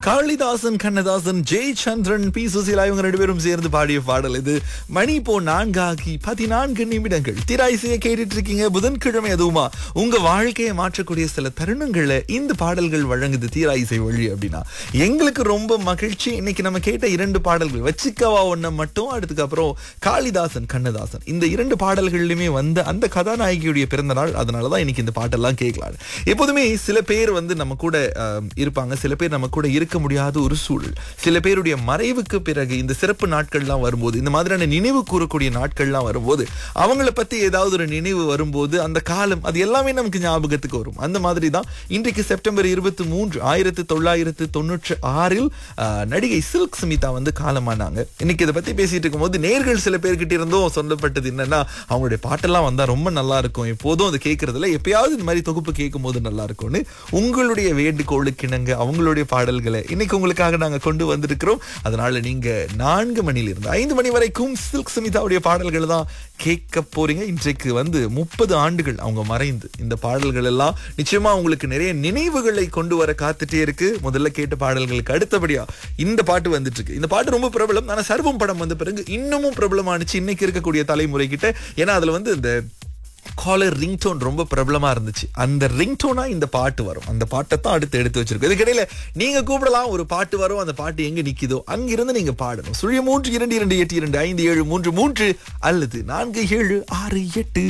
Kalidasan Kannadasan Jai Chandran P Susheela இவங்க ரெண்டு பேரும் சேர்ந்து பாடிய பாடல் இது மணி போ நான்காகி பதினான்கு நிமிடங்கள் திராய்சைய கேட்டுட்டு இருக்கீங்க புதன்கிழமை அதுவுமா உங்க வாழ்க்கையை மாற்றக்கூடிய சில தருணங்களை இந்த பாடல்கள் வழங்குது தீராயிசை வழி அப்படின்னா எங்களுக்கு ரொம்ப மகிழ்ச்சி இன்னைக்கு நம்ம கேட்ட இரண்டு பாடல்கள் வச்சிக்கவா ஒன்ன மட்டும் அதுக்கப்புறம் காளிதாசன் கண்ணதாசன் இந்த இரண்டு பாடல்கள்லயுமே வந்த அந்த கதாநாயகியுடைய பிறந்த நாள் அதனாலதான் இன்னைக்கு இந்த பாட்டெல்லாம் கேட்கலாம் எப்போதுமே சில பேர் வந்து நம்ம கூட அஹ், இருப்பாங்க சில பேர் நம்ம கூட இருக்க முடியாத ஒரு சூழல் சில பேருடைய மறைவுக்கு பிறகு இந்த சிறப்பு நாட்கள்லாம் வரும்போது இந்த மாதிரியான நினைவு கூறக்கூடிய நாட்கள்லாம் வரும்போது அவங்கள பத்தி ஏதாவது ஒரு நினைவு வரும்போது அந்த காலம் அது எல்லாமே நமக்கு ஞாபகத்துக்கு வரும் அந்த மாதிரி தான் இன்றைக்கு செப்டம்பர் இருபத்தி மூன்று ஆயிரத்தி தொள்ளாயிரத்து தொண்ணூற்று ஆறில் அஹ், நடிகை சில்க் ஸ்மிதா வந்து காலமானாங்க இன்னைக்கு இதை பத்தி பேசிட்டு இருக்கும்போது நேர்கள் சில பேர்கிட்ட இருந்தும் சொல்லப்பட்டது என்னன்னா அவங்களுடைய பாட்டெல்லாம் வந்தா ரொம்ப நல்லா இருக்கும் எப்போதும் அதை கேட்கறதுல எப்பயாவது இந்த மாதிரி தொகுப்பு கேட்கும் போது நல்லா இருக்கும்னு உங்களுடைய வேண்டுகோளுக்கு இணங்க அவங்களுடைய பாடல்களை இன்னைக்கு உங்களுக்காக நாங்க கொண்டு வந்திருக்கிறோம் அதனால நீங்க நான்கு மணில இருந்து ஐந்து மணி வரைக்கும் சில்க் சுமிதாவுடைய பாடல்கள் தான் கேட்க போறீங்க இன்றைக்கு வந்து முப்பது ஆண்டுகள் அவங்க மறைந்து இந்த பாடல்கள் எல்லாம் நிச்சயமா உங்களுக்கு நிறைய நினைவுகளை கொண்டு வர காத்துட்டே இருக்கு முதல்ல கேட்ட பாடல்களுக்கு அடுத்தபடியா இந்த பாட்டு வந்துட்டு இருக்கு இந்த பாட்டு ரொம்ப பிரபலம் ஆனா சர்வம் படம் வந்த பிறகு இன்னமும் பிரபலமானுச்சு இன்னைக்கு இருக்கக்கூடிய தலைமுறை கிட்ட ஏன்னா அதுல வந்து இந்த காலர் ரிங்டோன் ரொம்ப பிரபலமா இருந்துச்சு அந்த ரிங்டோனா இந்த பாட்டு வரும் அந்த பாட்டை தான் அடுத்து எடுத்து வச்சிருக்கோம் இதுக்கிடையில நீங்க கூப்பிடலாம் ஒரு பாட்டு வரும் அந்த பாட்டு எங்க நிக்குதோ அங்கிருந்து நீங்க பாடணும் சுழிய மூன்று இரண்டு இரண்டு எட்டு இரண்டு ஐந்து ஏழு மூன்று மூன்று அல்லது நான்கு ஏழு ஆறு எட்டு